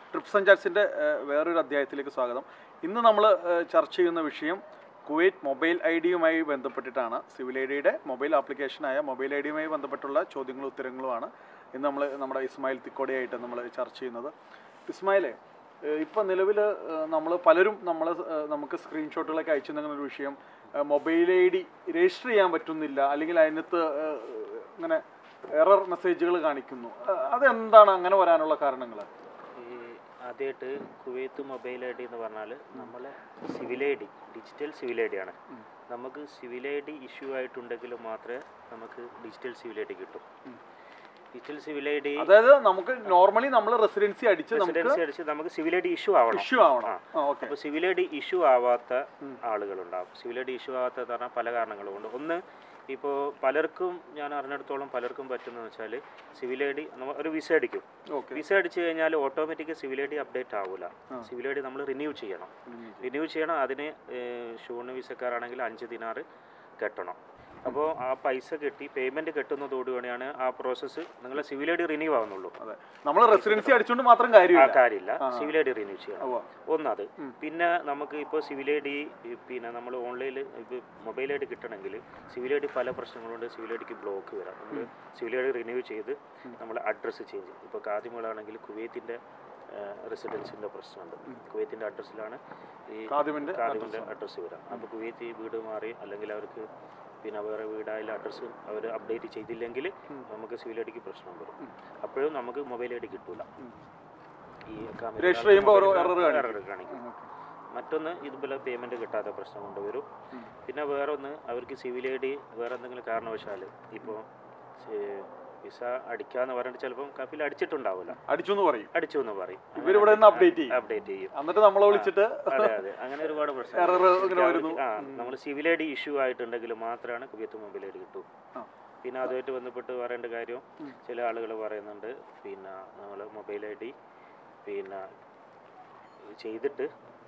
TRIPS and ചാറ്റ്സിൻ്റെ വേറൊരു അധ്യായത്തിലേക്ക് സ്വാഗതം ഇന്ന് നമ്മൾ ചർച്ച ചെയ്യുന്ന വിഷയം കുവൈറ്റ് മൊബൈൽ ഐ ഡിയുമായി ബന്ധപ്പെട്ടിട്ടാണ് സിവിൽ ഐ ഡിയുടെ മൊബൈൽ ആപ്ലിക്കേഷനായ മൊബൈൽ ഐ ഡിയുമായി ബന്ധപ്പെട്ടുള്ള ചോദ്യങ്ങളും ഉത്തരങ്ങളുമാണ് ഇന്ന് നമ്മൾ നമ്മുടെ ഇസ്മായിൽ തിക്കോടിയായിട്ട് നമ്മൾ ചർച്ച ചെയ്യുന്നത് ഇസ്മായിലെ ഇപ്പം നിലവിൽ നമ്മൾ പലരും നമ്മൾ നമുക്ക് സ്ക്രീൻഷോട്ടുകളൊക്കെ അയച്ചു നൽകുന്ന ഒരു വിഷയം മൊബൈൽ ഐ ഡി രജിസ്റ്റർ ചെയ്യാൻ പറ്റുന്നില്ല അല്ലെങ്കിൽ അതിനകത്ത് ഏഹ്, ഇങ്ങനെ എറർ മെസ്സേജുകൾ കാണിക്കുന്നു അഹ് അതെന്താണ് അങ്ങനെ വരാനുള്ള കാരണങ്ങൾ ഈ ആദ്യമായിട്ട് കുവൈത്ത് മൊബൈൽ ഐ ഡി എന്ന് പറഞ്ഞാൽ നമ്മളെ civil I D digital civil I D ആണ് നമുക്ക് സിവിൽ ഐ ഡി ഇഷ്യൂ ആയിട്ടുണ്ടെങ്കിൽ മാത്രമേ നമുക്ക് ഡിജിറ്റൽ സിവിൽ ഐ ഡി കിട്ടും ഡിജിറ്റൽ സിവിൽ ഐ ഡി അതായത് നമുക്ക് നോർമലി നമ്മൾ റെസിഡൻസി അടിച്ച് നമുക്ക് റെസിഡൻസി അടിച്ച് നമുക്ക് സിവിൽ ഐ ഡി ഇഷ്യൂ ആവണം ഇഷ്യൂ ആവണം ആ ഓക്കെ അപ്പോൾ സിവിൽ ഐ ഡി ഇഷ്യൂ ആവാത്ത ആളുകളുണ്ടാവും സിവിൽ ഐ ഡി ഇഷ്യൂ ആവാത്ത പറഞ്ഞാൽ പല കാരണങ്ങളും കൊണ്ട് ഒന്ന് ഇപ്പോൾ പലർക്കും ഞാൻ അറിഞ്ഞിടത്തോളം പലർക്കും പറ്റുന്നത് വെച്ചാൽ സിവിൽ ഐ ഡി ഒരു വിസ അടിക്കും ഓക്കെ വിസ അടിച്ചു കഴിഞ്ഞാൽ automatic civil I D update ആവില്ല സിവിൽ ഐ ഡി നമ്മൾ റിന്യൂ ചെയ്യണം റിന്യൂ ചെയ്യണം അതിന് ഷൂണ് വിസക്കാരാണെങ്കിൽ അഞ്ച് ദിനാറ് കെട്ടണം അപ്പോൾ ആ പൈസ കെട്ടി പേയ്മെൻറ്റ് കെട്ടുന്നതോടുകൂടിയാണ് ആ പ്രോസസ്സ് നിങ്ങളെ സിവിൽ ഐ ഡി റിന്യൂ ആവുന്നുള്ളൂ അതെ നമ്മൾ റെസിഡൻസി അടിച്ചുകൊണ്ട് മാത്രം ആ കാര്യമില്ല കാര്യമില്ല സിവിൽ ഐ ഡി റിന്യൂ ചെയ്യണം ഉവ്വ. ഒന്നത് പിന്നെ നമുക്ക് ഇപ്പോൾ സിവിൽ ഐ ഡി പിന്നെ നമ്മൾ ഓൺലൈനിൽ ഇപ്പോൾ മൊബൈൽ ഐ ഡി കിട്ടണമെങ്കിൽ സിവിൽ ഐ ഡി പല പ്രശ്നങ്ങളുണ്ട് സിവിൽ ഐ ഡിക്ക് ബ്ലോക്ക് വരാം നമ്മൾ സിവിൽ ഐ ഡി റിന്യൂ ചെയ്ത് നമ്മൾ അഡ്രസ്സ് ചേഞ്ച് ഇപ്പോൾ കാദിമുകളാണെങ്കിൽ കുവൈത്തിൻ്റെ റെസിഡൻസിൻ്റെ പ്രശ്നമുണ്ട് കുവൈത്തിൻ്റെ അഡ്രസ്സിലാണ് ഈ കാദിമിന്റെ കാദിമിൻ്റെ അഡ്രസ്സ് വരാം അപ്പോൾ കുവൈത്ത് ഈ വീട് മാറി അല്ലെങ്കിൽ അവർക്ക് പിന്നെ വേറെ വീടായാലും അഡ്രസ്സ് അവർ അപ്ഡേറ്റ് ചെയ്തില്ലെങ്കിൽ നമുക്ക് സിവിൽ ഐ ഡിക്ക് പ്രശ്നം വരും അപ്പോഴും നമുക്ക് മൊബൈൽ ഐ ഡി കിട്ടൂല ഈ account Register ചെയ്യുമ്പോൾ ഓരോ error കാണിക്കും. error കാണിക്കും മറ്റൊന്ന് ഇതുപോലെ പേയ്മെൻറ്റ് കിട്ടാത്ത പ്രശ്നം കൊണ്ടുവരും പിന്നെ വേറെ ഒന്ന് അവർക്ക് സിവിൽ ഐ ഡി വേറെ എന്തെങ്കിലും കാരണവശാൽ ഇപ്പോൾ വിസ അടിക്കാന്ന് പറഞ്ഞിട്ട് ചിലപ്പം കഫിൽ അടിച്ചിട്ടുണ്ടാവില്ല അടിച്ചു എന്ന് പറയും അടിച്ചു എന്ന് പറയും ഇവരിവിടെ നിന്ന് അപ്ഡേറ്റ് ചെയ്യും അപ്ഡേറ്റ് ചെയ്യും എന്നിട്ട് നമ്മളെ വിളിച്ചിട്ട് അതെ അതെ അങ്ങനെ ഒരുപാട് പ്രശ്നം Error ഇങ്ങനെ വരുന്നു. ആ നമ്മൾ സിവിൽ ഐ ഡി ഇഷ്യൂ ആയിട്ടുണ്ടെങ്കിൽ മാത്രമാണ് കുവൈത്ത് മൊബൈൽ ഐ ഡി കിട്ടൂ ആ. പിന്നെ അതുമായിട്ട് ബന്ധപ്പെട്ട് പറയേണ്ട കാര്യം ചില ആളുകൾ പറയുന്നുണ്ട് പിന്നെ നമ്മൾ മൊബൈൽ ഐ ഡി പിന്നെ ചെയ്തിട്ട്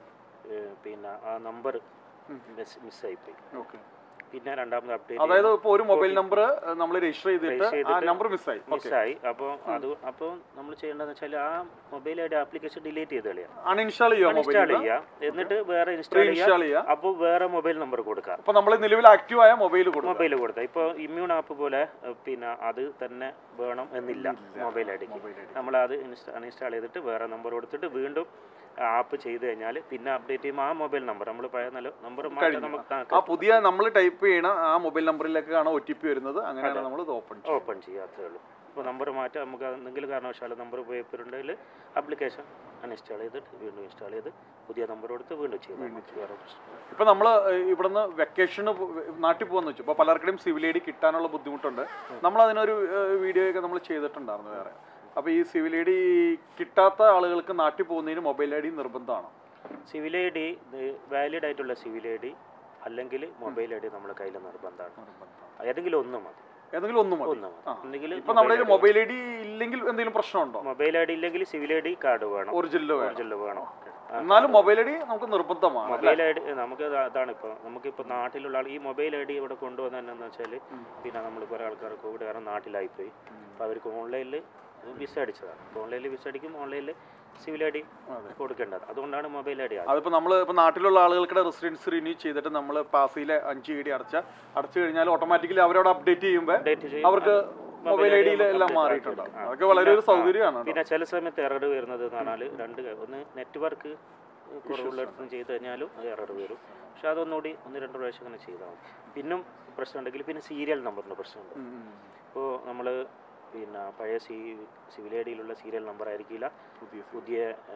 ഏ, പിന്നെ ആ നമ്പർ മിസ്സായിപ്പോയി ഓക്കെ പിന്നെ രണ്ടാമത് അപ്ഡേറ്റ് അതായത് ഇപ്പൊ ഒരു മൊബൈൽ നമ്പർ നമ്മൾ രജിസ്റ്റർ ചെയ്തിട്ട് Register ആ ചെയ്തിട്ട് നമ്പർ മിസ്സായി ഓക്കെ മിസ്സായി അപ്പോൾ അത് അപ്പോൾ നമ്മൾ ചെയ്യേണ്ടതെന്ന് വെച്ചാൽ ആ mobile I D application delete ചെയ്ത് കളയാം അൺഇൻസ്റ്റാൾ ചെയ്യുക മൊബൈൽ ഇൻസ്റ്റാൾ ചെയ്യുക എന്നിട്ട് വേറെ ഇൻസ്റ്റാൾ ചെയ്യുക ഇൻസ്റ്റാൾ ചെയ്യുക അപ്പോൾ വേറെ മൊബൈൽ നമ്പർ കൊടുക്കുക അപ്പൊ നമ്മൾ നിലവിൽ ആക്റ്റീവ് ആയ മൊബൈൽ കൊടുക്കും മൊബൈൽ കൊടുത്ത ഇപ്പോൾ ഇമ്മ്യൂൺ ആപ്പ് പോലെ ഏഹ്, പിന്നെ അത് തന്നെ വേണം എന്നില്ല മൊബൈൽ ഐ ഡിക്ക് നമ്മൾ അത് അൺഇൻസ്റ്റാൾ ചെയ്തിട്ട് വേറെ നമ്പർ കൊടുത്തിട്ട് വീണ്ടും ആപ്പ് ചെയ്ത് കഴിഞ്ഞാൽ പിന്നെ അപ്ഡേറ്റ് ചെയ്യുമ്പോൾ ആ മൊബൈൽ നമ്പർ നമ്മൾ പഴയ നല്ല നമ്പർ മാറ്റാൻ നമുക്ക് ആ പുതിയ നമ്മൾ ടൈപ്പ് ചെയ്യണ ആ മൊബൈൽ നമ്പറിലേക്കാണ് ഒ ടി പി വരുന്നത് അങ്ങനെയാണ് നമ്മൾ ഇത് ഓപ്പൺ ഓപ്പൺ ചെയ്യാത്തേ ഉള്ളൂ ഇപ്പോൾ നമ്പർ മാറ്റാം നമുക്ക് എന്തെങ്കിലും കാരണവശാലും നമ്പർ ഉപയോഗപ്പെടുന്നുണ്ടെങ്കിൽ ആപ്ലിക്കേഷൻ അൺഇൻസ്റ്റാൾ ചെയ്തിട്ട് വീണ്ടും ഇൻസ്റ്റാൾ ചെയ്ത് പുതിയ നമ്പർ കൊടുത്ത് വീണ്ടും ചെയ്താൽ മതി വേറെ പ്രശ്നം ഇപ്പൊ നമ്മൾ ഇവിടുന്ന് വെക്കേഷന് നാട്ടിൽ പോകാന്ന് വെച്ചു ഇപ്പൊ പലർക്കും സിവിൽ ഐ ഡി കിട്ടാനുള്ള ബുദ്ധിമുട്ടുണ്ട് നമ്മൾ അതിനൊരു വീഡിയോ ഒക്കെ നമ്മൾ ചെയ്തിട്ടുണ്ടായിരുന്നു വേറെ അപ്പൊ ഈ സിവിൽ ഐ ഡി കിട്ടാത്ത ആളുകൾക്ക് നാട്ടിൽ പോകുന്നതിന് മൊബൈൽ ഐ ഡി നിർബന്ധമാണ് സിവിൽ ഐ ഡി വാലിഡ് ആയിട്ടുള്ള സിവിൽ ഐ ഡി അല്ലെങ്കിൽ മൊബൈൽ ഐ ഡി നമ്മുടെ കയ്യിൽ നിർബന്ധമാണ് ഏതെങ്കിലും ഒന്ന് മതി ഏതെങ്കിലും ഒന്നും മതി ഒന്ന് മതി എന്തെങ്കിലും ഇപ്പൊ നമ്മുടെ കയ്യിൽ മൊബൈൽ ഐ ഡി ഇല്ലെങ്കിൽ എന്തെങ്കിലും പ്രശ്നമുണ്ടോ മൊബൈൽ ഐ ഡി ഇല്ലെങ്കിൽ സിവിൽ ഐ ഡി കാർഡ് വേണം ഒറിജിനൽ വേണം ഒറിജിനൽ വേണം എന്നാലും മൊബൈൽ ഐ ഡി നമുക്ക് നിർബന്ധമാണ് മൊബൈൽ ഐ ഡി നമുക്ക് അത് അതാണ് ഇപ്പോൾ നമുക്കിപ്പോൾ നാട്ടിലുള്ള ആൾ ഈ മൊബൈൽ ഐ ഡി ഇവിടെ കൊണ്ടുവന്ന എന്താണെന്ന് വെച്ചാൽ പിന്നെ നമ്മൾ കുറേ ആൾക്കാർ കോവിഡ് കാരണം നാട്ടിലായിപ്പോയി അപ്പോൾ അവർക്ക് ഓൺലൈനിൽ വിസ അടിച്ചതാണ് ഓൺലൈനിൽ വിസ അടിക്കും ഓൺലൈനിൽ സിവിൽ ഐ ഡി കൊടുക്കേണ്ടത് അതുകൊണ്ടാണ് മൊബൈൽ ഐ ഡി അതിപ്പോ നമ്മൾ ഇപ്പൊ നാട്ടിലുള്ള ആളുകൾക്കിടെ റെസിഡൻസ് റിന്യൂ ചെയ്തിട്ട് നമ്മൾ പാസിയിലെ അഞ്ച് ഐ ഡി അടച്ച അടച്ചു കഴിഞ്ഞാൽ ഓട്ടോമാറ്റിക്കലി അവരോട് അപ്ഡേറ്റ് ചെയ്യുമ്പോൾ അപ്ഡേറ്റ് ചെയ്യും അവർക്ക് മൊബൈൽ ഐ ഡിയിൽ എല്ലാം മാറിയിട്ടുണ്ടാവും അതൊക്കെ വളരെ ഒരു സൗകര്യമാണ് കേട്ടോ. പിന്നെ ചില സമയത്ത് എറർ വരുന്നത് എന്ന് പറഞ്ഞാൽ രണ്ട് ക- ഒന്ന് നെറ്റ്വർക്ക് കുറവുള്ളിടത്തും ചെയ്ത് കഴിഞ്ഞാലും അത് എറർ വരും പക്ഷെ അതൊന്നുകൂടി ഒന്ന് രണ്ട് പ്രാവശ്യം അങ്ങനെ ചെയ്താൽ മതി പിന്നും പ്രശ്നം ഉണ്ടെങ്കിൽ പിന്നെ സീരിയൽ നമ്പറിൻ്റെ പ്രശ്നമുണ്ട് ഉം, ഉം. ഇപ്പോൾ നമ്മൾ പിന്നെ പഴയ സി സിവിൽ ഐ ഡിയിലുള്ള സീരിയൽ നമ്പർ ആയിരിക്കില്ല പുതിയ പുതിയ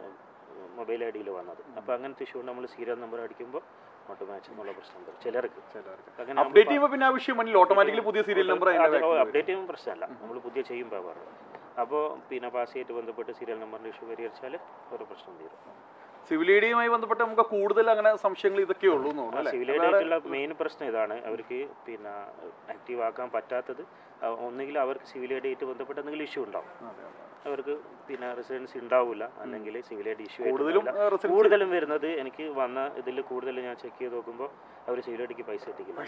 മൊബൈൽ ഐ ഡിയിൽ വന്നത് അപ്പോൾ അങ്ങനത്തെ ഇഷ്യൂ നമ്മൾ സീരിയൽ നമ്പർ അടിക്കുമ്പോൾ ഓട്ടോ മാച്ച് എന്നുള്ള പ്രശ്നം വരും ചിലർക്ക് ചിലർക്ക് അങ്ങനെ അപ്ഡേറ്റ് ചെയ്യുമ്പോൾ പിന്നെ ആവശ്യം മതി ഓട്ടോമാറ്റിക്കലി പുതിയ സീരിയൽ നമ്പർ അപ്ഡേറ്റ് ചെയ്യുമ്പോൾ പ്രശ്നമല്ല നമ്മൾ പുതിയ ചെയ്യുമ്പോൾ പറഞ്ഞത് അപ്പോൾ പിന്നെ പാസ്സായിട്ട് ബന്ധപ്പെട്ട് സീരിയൽ നമ്പറിൻ്റെ ഇഷ്യൂ പരിഹരിച്ചാൽ ഒരു പ്രശ്നം തീരും സിവിൽ ഐ ഡിയുമായി ബന്ധപ്പെട്ട് നമുക്ക് കൂടുതൽ അങ്ങനെ സംശയങ്ങൾ ഇതൊക്കെ ഉള്ളൂ എന്ന് തോന്നുന്നു അല്ലേ സിവിൽ ആയിട്ടുള്ള മെയിൻ പ്രശ്നം ഇതാണ് അവർക്ക് പിന്നെ ആക്റ്റീവ് ആക്കാൻ പറ്റാത്തത് അഹ് ഒന്നുകിൽ അവർക്ക് സിവിൽ ആയിട്ട് ബന്ധപ്പെട്ട് എന്തെങ്കിലും ഇഷ്യൂ ഉണ്ടാവും അതെ, അതെ. അവർക്ക് പിന്നെ റെസിഡൻസി ഉണ്ടാവില്ല അല്ലെങ്കിൽ സിവിൽ ആയിട്ട് ഇഷ്യൂ കൂടുതലും റെസിഡൻസ് കൂടുതലും വരുന്നത് എനിക്ക് വന്ന ഇതിൽ കൂടുതൽ ഞാൻ ചെക്ക് ചെയ്ത് നോക്കുമ്പോൾ അവർ സിവിൽ ഐഡിക്ക് പൈസ ഇട്ടിക്കില്ല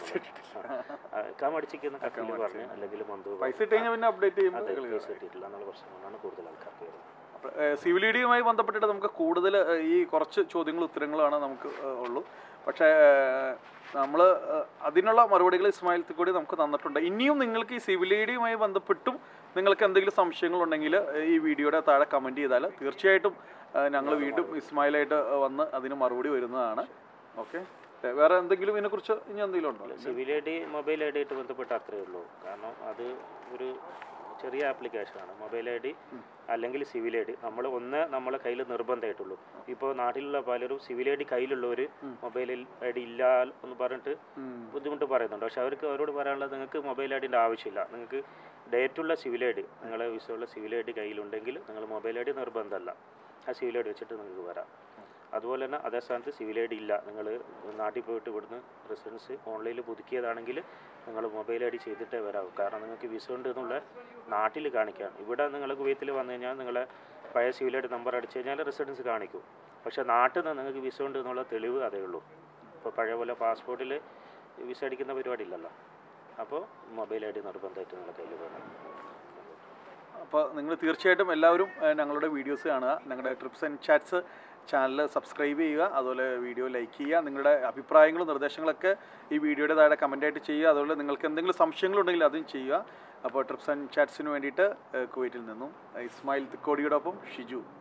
കം അടിച്ചിരിക്കുന്ന കത്തിൽ പറഞ്ഞ് അല്ലെങ്കിൽ മന്ത് പൈസ ഇട്ട് കഴിഞ്ഞാൽ പിന്നെ അപ്ഡേറ്റ് അത് ചെയ്യുമ്പോൾ പൈസ ഇട്ടിട്ടില്ല എന്നുള്ള പ്രശ്നങ്ങളാണ് കൂടുതൽ ആൾക്കാർക്ക് വരുന്നത് സിവിൽ ഡിയുമായി ബന്ധപ്പെട്ടിട്ട് നമുക്ക് കൂടുതൽ ഈ കുറച്ച് ചോദ്യങ്ങളും ഉത്തരങ്ങളാണ് നമുക്ക് ഏഹ്, ഉള്ളൂ പക്ഷേ നമ്മൾ അതിനുള്ള മറുപടികൾ ഇസ്മായിൽ കൂടി നമുക്ക് തന്നിട്ടുണ്ട് ഇനിയും നിങ്ങൾക്ക് ഈ സിവിൽ ഡിയുമായി ബന്ധപ്പെട്ടും നിങ്ങൾക്ക് എന്തെങ്കിലും സംശയങ്ങളുണ്ടെങ്കിൽ ഈ വീഡിയോയുടെ താഴെ കമൻറ്റ് ചെയ്താൽ തീർച്ചയായിട്ടും ഞങ്ങൾ വീണ്ടും ഇസ്മായിലായിട്ട് വന്ന് അതിന് മറുപടി വരുന്നതാണ് ഓക്കെ വേറെ എന്തെങ്കിലും ഇതിനെക്കുറിച്ച് ഇനി എന്തെങ്കിലും ഉണ്ടോ civil I D mobile I D ആയിട്ട് ബന്ധപ്പെട്ട് അത്രയേ ഉള്ളൂ കാരണം അത് ഒരു ചെറിയ ആപ്ലിക്കേഷനാണ് മൊബൈൽ ഐ ഡി അല്ലെങ്കിൽ സിവിൽ ഐ ഡി നമ്മൾ ഒന്ന് നമ്മളെ കയ്യിൽ നിർബന്ധമായിട്ടുള്ളൂ ഇപ്പോൾ നാട്ടിലുള്ള പലരും സിവിൽ ഐ ഡി കയ്യിലുള്ളവർ മൊബൈൽ ഐ ഡി ഇല്ല എന്ന് പറഞ്ഞിട്ട് ഉം. ബുദ്ധിമുട്ട് പറയുന്നുണ്ട് പക്ഷെ അവർക്ക് അവരോട് പറയാനുള്ളത് നിങ്ങൾക്ക് മൊബൈൽ ഐ ഡിൻ്റെ ആവശ്യമില്ല നിങ്ങൾക്ക് ഡേറ്റുള്ള സിവിൽ ഐ ഡി നിങ്ങളെ വിസയുള്ള സിവിൽ ഐ ഡി കയ്യിലുണ്ടെങ്കിൽ നിങ്ങൾ മൊബൈൽ ഐ ഡി നിർബന്ധമല്ല ആ സിവിൽ ഐ ഡി വെച്ചിട്ട് നിങ്ങൾക്ക് വരാം അതുപോലെ തന്നെ അതേ സ്ഥാനത്ത് സിവിൽ ഐ ഡി ഇല്ല നിങ്ങൾ നാട്ടിൽ പോയിട്ട് ഇവിടുന്ന് റെസിഡൻസ് ഓൺലൈനിൽ പുതുക്കിയതാണെങ്കിൽ നിങ്ങൾ മൊബൈൽ ഐ ഡി ചെയ്തിട്ടേ വരാവൂ കാരണം നിങ്ങൾക്ക് വിസ ഉണ്ട് എന്നുള്ള നാട്ടിൽ കാണിക്കാം ഇവിടെ നിങ്ങൾ കുവൈത്തിൽ വന്നു കഴിഞ്ഞാൽ നിങ്ങളെ പഴയ സിവിൽ ഐ ഡി നമ്പർ അടിച്ചു കഴിഞ്ഞാൽ റെസിഡൻസ് കാണിക്കും പക്ഷേ നാട്ടിൽ നിന്ന് നിങ്ങൾക്ക് വിസ ഉണ്ട് എന്നുള്ള തെളിവ് അതേ ഉള്ളൂ ഇപ്പോൾ പഴയ പോലെ പാസ്പോർട്ടിൽ വിസ അടിക്കുന്ന പരിപാടി ഇല്ലല്ലോ അപ്പോൾ മൊബൈൽ ഐ ഡി നിർബന്ധമായിട്ട് നിങ്ങളുടെ കയ്യിൽ വേണം അപ്പോൾ നിങ്ങൾ തീർച്ചയായിട്ടും എല്ലാവരും ഏഹ്, ഞങ്ങളുടെ വീഡിയോസ് കാണുക ഞങ്ങളുടെ trips and chats channel subscribe ചെയ്യുക അതുപോലെ വീഡിയോ ലൈക്ക് ചെയ്യുക നിങ്ങളുടെ അഭിപ്രായങ്ങളും നിർദ്ദേശങ്ങളൊക്കെ ഈ വീഡിയോയുടെ താഴെ കമൻ്റായിട്ട് ചെയ്യുക അതുപോലെ നിങ്ങൾക്ക് എന്തെങ്കിലും സംശയങ്ങളുണ്ടെങ്കിൽ അതും ചെയ്യുക അപ്പോൾ ട്രിപ്സ് ആൻഡ് ചാറ്റ്സിന് വേണ്ടിയിട്ട് ഏഹ്, കുവൈറ്റിൽ നിന്നും ഇസ്മായിൽ തിക്കോടിയോടൊപ്പം ഷിജു